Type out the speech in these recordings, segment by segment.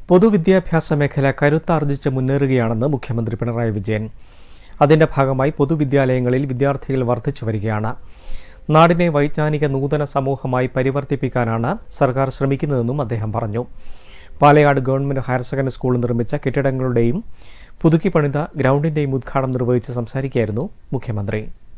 പൊതുവിദ്യാഭ്യാസ മേഖല കരുത്താർജിച്ച് മുന്നേറുകയാണെന്ന് മുഖ്യമന്ത്രി പിണറായി വിജയൻ അതിന്റെ ഭാഗമായി പൊതുവിദ്യാലയങ്ങളിൽ വിദ്യാർത്ഥികൾ വർദ്ധിച്ചു വരികയാണ് നാടിനെ വൈജ്ഞാനിക നൂതന സമൂഹമായി പരിവർത്തിപ്പിക്കാനാണ് സർക്കാർ ശ്രമിക്കുന്നതെന്നും അദ്ദേഹം പറഞ്ഞു Palayad government higher secondary school നിർമ്മിച്ച കെട്ടിടങ്ങളുടെയും പുതുക്കി പണിത ഗ്രൗണ്ടിന്റെയും ഉദ്ഘാടനം നിർവഹിച്ച് സംസാരിക്കുകയായിരുന്നു മുഖ്യമന്ത്രി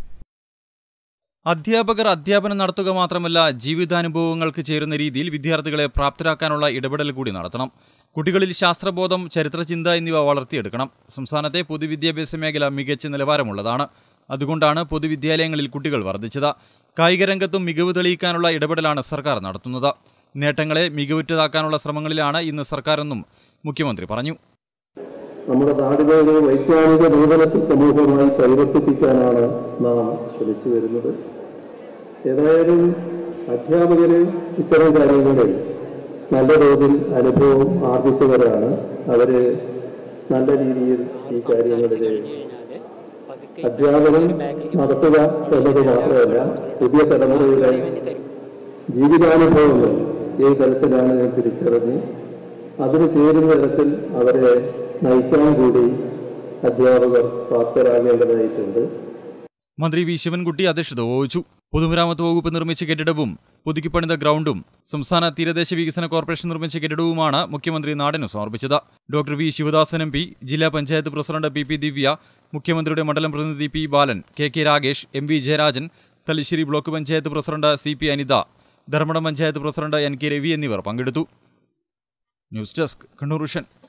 അധ്യാപകർ അധ്യാപനം നടത്തുക മാത്രമല്ല ജീവിതാനുഭവങ്ങൾക്ക് ചേരുന്ന രീതിയിൽ വിദ്യാർത്ഥികളെ പ്രാപ്തരാക്കാനുള്ള ഇടപെടൽ കൂടി നടത്തണം കുട്ടികളിൽ ശാസ്ത്രബോധം ചരിത്രചിന്ത എന്നിവ വളർത്തിയെടുക്കണം സംസ്ഥാനത്തെ പൊതുവിദ്യാഭ്യാസ മേഖല മികച്ച നിലവാരമുള്ളതാണ് അതുകൊണ്ടാണ് പൊതുവിദ്യാലയങ്ങളിൽ കുട്ടികൾ വർദ്ധിച്ചത് കായിക രംഗത്തും മികവ് തെളിയിക്കാനുള്ള ഇടപെടലാണ് സർക്കാർ നടത്തുന്നത് നേട്ടങ്ങളെ മികവുറ്റതാക്കാനുള്ള ശ്രമങ്ങളിലാണ് ഇന്ന് സർക്കാരെന്നും മുഖ്യമന്ത്രി പറഞ്ഞു നമ്മുടെ നാടിനെ ഒരു വൈജ്ഞാനിക നൂതനത്വ സമൂഹമായി പരിവർത്തിപ്പിക്കാനാണ് നാം ശ്രമിച്ചു വരുന്നത് ഏതായാലും അധ്യാപകര് ഇത്തരം കാര്യങ്ങളിൽ നല്ല തോതിൽ അനുഭവം ആർജിച്ചവരാണ് അവര് നല്ല രീതിയിൽ ഈ കാര്യങ്ങളിൽ അധ്യാപനം നടത്തുക എന്നത് മാത്രമല്ല പുതിയ തലമുറയുടെ ജീവിതാനുഭവങ്ങൾ ഏത് തരത്തിലാണ് എന്ന് തിരിച്ചറിഞ്ഞ് അതിന് ചേരുന്ന തരത്തിൽ അവരെ നയിക്കാൻ കൂടി അധ്യാപകർ പ്രാപ്തരാകേണ്ടതായിട്ടുണ്ട് മന്ത്രി വി ശിവൻകുട്ടി അധ്യക്ഷത വഹിച്ചു പൊതുമരാമത്ത് വകുപ്പ് നിർമ്മിച്ച കെട്ടിടവും പുതുക്കിപ്പണിത ഗ്രൗണ്ടും സംസ്ഥാന തീരദേശ വികസന കോർപ്പറേഷൻ നിർമ്മിച്ച കെട്ടിടവുമാണ് മുഖ്യമന്ത്രി നാടിനു സമർപ്പിച്ചത് doctor V Sivadasan M P ജില്ലാ panchayat president P P Divya മുഖ്യമന്ത്രിയുടെ മണ്ഡലം പ്രതിനിധി P Balan K K Ragesh M V Jayarajan Thalassery block panchayat president C P Anitha Dharmadam panchayat president N K Ravi എന്നിവർ പങ്കെടുത്തു ന്യൂസ് ഡെസ്ക് കണ്ണൂർ വിഷൻ